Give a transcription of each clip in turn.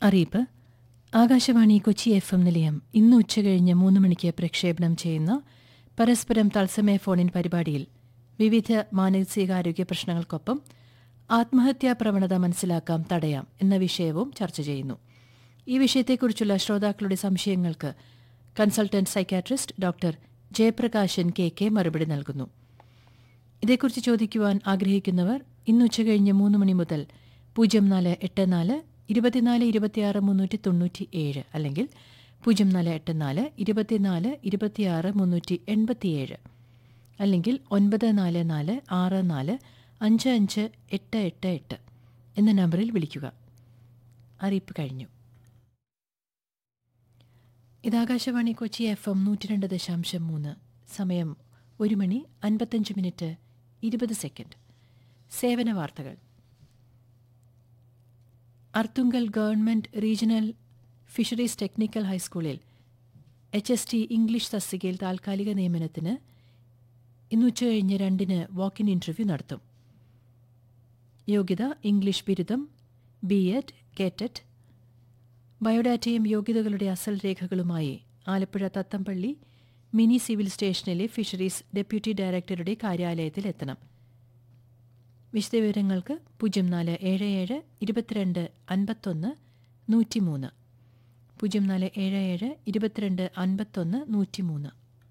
അറിയിപ്പ് Akashvani Kochi F M നിലയം ഇന്ന് ഉച്ചകഴിഞ്ഞ് മൂന്ന് മണിക്ക് പ്രക്ഷേപണം ചെയ്യുന്ന പരസ്പരം തത്സമയ ഫോണിൻ പരിപാടിയിൽ വിവിധ മാനസികാരോഗ്യ പ്രശ്നങ്ങൾക്കൊപ്പം ആത്മഹത്യാ പ്രവണത മനസ്സിലാക്കാം തടയാം എന്ന വിഷയവും ചർച്ച ചെയ്യുന്നു ഈ വിഷയത്തെക്കുറിച്ചുള്ള ശ്രോതാക്കളുടെ സംശയങ്ങൾക്ക് consultant psychiatrist doctor Jayaprakashan K K മറുപടി നൽകുന്നു ഇതേക്കുറിച്ച് ചോദിക്കുവാൻ ആഗ്രഹിക്കുന്നവർ ഇന്ന് ഉച്ചകഴിഞ്ഞ് മൂന്ന് മണി മുതൽ പൂജ്യം നാല് എട്ട് നാല് ഇരുപത്തിനാല് ഇരുപത്തിയാറ് മുന്നൂറ്റി തൊണ്ണൂറ്റി ഏഴ് അല്ലെങ്കിൽ പൂജ്യം നാല് എട്ട് നാല് ഇരുപത്തിനാല് ഇരുപത്തിയാറ് മുന്നൂറ്റി എൺപത്തിയേഴ് അല്ലെങ്കിൽ ഒൻപത് നാല് നാല് ആറ് നാല് അഞ്ച് അഞ്ച് എട്ട് എട്ട് എട്ട് എന്ന നമ്പറിൽ വിളിക്കുക അറിയിപ്പ് കഴിഞ്ഞു ഇത് ആകാശവാണി കൊച്ചി എഫ് എം നൂറ്റി രണ്ട് ദശാംശം മൂന്ന് സമയം ഒരു മണി അൻപത്തഞ്ച് മിനിറ്റ് ഇരുപത് സെക്കൻഡ് സേവന വാർത്തകൾ Arthunkal government regional fisheries technical ഹൈസ്കൂളിൽ എച്ച് എസ് ടി ഇംഗ്ലീഷ് തസ്തികയിൽ താൽക്കാലിക നിയമനത്തിന് ഇന്ന് ഉച്ചകഴിഞ്ഞ് രണ്ടിന് വാക്കിൻ ഇന്റർവ്യൂ നടത്തും യോഗ്യത ഇംഗ്ലീഷ് ബിരുദം ബി എഡ് കേറ്ററ്റ് ബയോഡാറ്റയും യോഗ്യതകളുടെ അസൽ രേഖകളുമായി ആലപ്പുഴ തത്തമ്പള്ളി മിനി സിവിൽ സ്റ്റേഷനിലെ ഫിഷറീസ് ഡെപ്യൂട്ടി ഡയറക്ടറുടെ കാര്യാലയത്തിൽ എത്തണം വിശദവിവരങ്ങൾക്ക് പൂജ്യം നാല് ഏഴ് ഏഴ് ഇരുപത്തിരണ്ട് അൻപത്തൊന്ന് നൂറ്റിമൂന്ന് പൂജ്യം നാല് ഏഴ് ഏഴ് ഇരുപത്തിരണ്ട് അൻപത്തൊന്ന് നൂറ്റിമൂന്ന്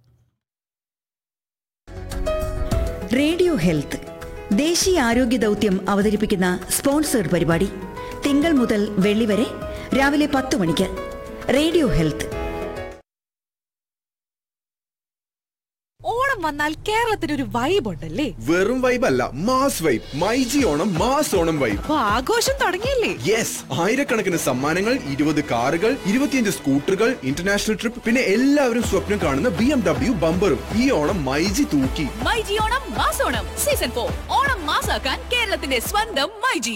റേഡിയോ ഹെൽത്ത് ദേശീയ ആരോഗ്യ ദൗത്യം അവതരിപ്പിക്കുന്ന സ്പോൺസേഡ് പരിപാടി തിങ്കൾ മുതൽ വെള്ളി വരെ രാവിലെ പത്ത് മണിക്ക് റേഡിയോ ഹെൽത്ത് ഓണം വന്നാൽ കേരളത്തിന് ഒരു വൈബ് ഉണ്ടല്ലേ വെറും വൈബ് അല്ല mass vibe myG Onam mass Onam vibe അപ്പൊ ആഘോഷം തുടങ്ങിയില്ലേ യെസ് ആയിരക്കണക്കിന് സമ്മാനങ്ങൾ ഇരുപത് കാറുകൾ ഇരുപത്തിയഞ്ച് സ്കൂട്ടറുകൾ ഇന്റർനാഷണൽ ട്രിപ്പ് പിന്നെ എല്ലാവരും സ്വപ്നം കാണുന്ന ബി എം ഡബ്ല്യു ബമ്പറും ഈ ഓണം മൈജി തൂക്കി മൈജി ഓണം മാസോണം സീസൺ ഫോർ ഓണം മാസാക്കാൻ കേരളത്തിന്റെ സ്വന്തം myG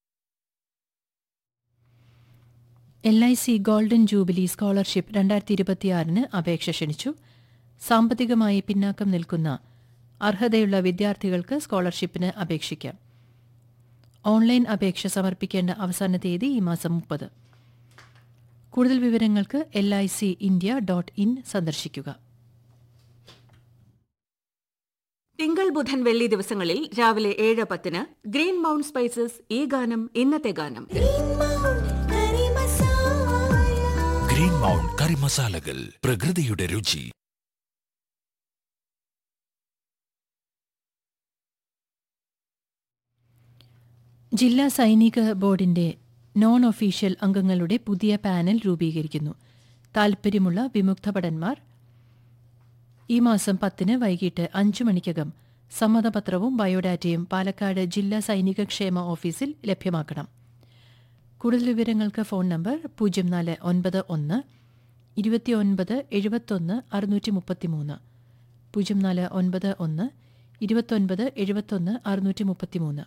L I C golden jubilee scholarship രണ്ടായിരത്തി ഇരുപത്തിയാറിന് അപേക്ഷ ക്ഷണിച്ചു സാമ്പത്തികമായി പിന്നാക്കം നിൽക്കുന്ന അർഹതയുള്ള വിദ്യാർത്ഥികൾക്ക് സ്കോളർഷിപ്പിന് അപേക്ഷിക്കാം ഓൺലൈൻ അപേക്ഷ സമർപ്പിക്കേണ്ട അവസാന തീയതി ഈ മാസം മുപ്പത് കൂടുതൽ വിവരങ്ങൾക്ക് L I C India dot in സന്ദർശിക്കുക തിങ്കൾ ബുധൻ വെള്ളി ദിവസങ്ങളിൽ രാവിലെ ഏഴ് പത്തിന് ഗ്രീൻ മൗണ്ട് സ്പൈസസ് ഈ ഗാനം ഇന്നത്തെ ഗാനം ഗ്രീൻ മൗണ്ട് കറി മസാലകൾ പ്രകൃതിയുടെ രുചി ജില്ലാ സൈനിക ബോർഡിന്റെ നോൺ ഒഫീഷ്യൽ അംഗങ്ങളുടെ പുതിയ പാനൽ രൂപീകരിക്കുന്നു താൽപ്പര്യമുള്ള വിമുക്ത ഭടന്മാർ ഈ മാസം പത്തിന് വൈകിട്ട് അഞ്ചു മണിക്കകം സമ്മതപത്രവും ബയോഡാറ്റയും പാലക്കാട് ജില്ലാ സൈനിക ക്ഷേമ ഓഫീസിൽ ലഭ്യമാക്കണം കൂടുതൽ വിവരങ്ങൾക്ക് ഫോൺ നമ്പർ പൂജ്യം നാല് ഒൻപത് ഒന്ന് ഇരുപത്തിയൊൻപത് എഴുപത്തൊന്ന് അറുന്നൂറ്റി മുപ്പത്തിമൂന്ന് പൂജ്യം നാല് ഒൻപത് ഒന്ന് ഇരുപത്തൊൻപത് എഴുപത്തൊന്ന് അറുന്നൂറ്റി മുപ്പത്തിമൂന്ന്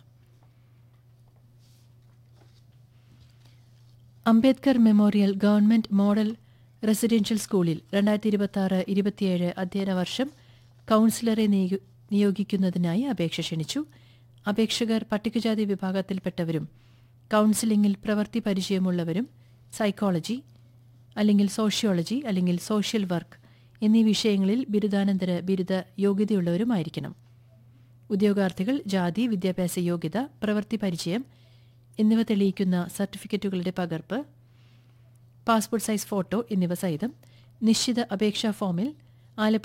Ambedkar memorial government model residential സ്കൂളിൽ രണ്ടായിരത്തി ഇരുപത്തി ആറ് ഇരുപത്തിയേഴ് അധ്യയന വർഷം കൌൺസിലറെ നിയോ- നിയോഗിക്കുന്നതിനായി അപേക്ഷ ക്ഷണിച്ചു അപേക്ഷകർ പട്ടികജാതി വിഭാഗത്തിൽപ്പെട്ടവരും കൌൺസിലിംഗിൽ പ്രവൃത്തി പരിചയമുള്ളവരും സൈക്കോളജി അല്ലെങ്കിൽ സോഷ്യോളജി അല്ലെങ്കിൽ സോഷ്യൽ വർക്ക് എന്നീ വിഷയങ്ങളിൽ ബിരുദാനന്തര ബിരുദ യോഗ്യതയുള്ളവരുമായിരിക്കണം ഉദ്യോഗാർത്ഥികൾ ജാതി വിദ്യാഭ്യാസ യോഗ്യത പ്രവൃത്തി പരിചയം എന്നിവ തെളിയിക്കുന്ന സർട്ടിഫിക്കറ്റുകളുടെ പകർപ്പ് പാസ്പോർട്ട് സൈസ് ഫോട്ടോ എന്നിവ സഹിതം നിശ്ചിത അപേക്ഷാ ഫോമിൽ ആലപ്പുഴ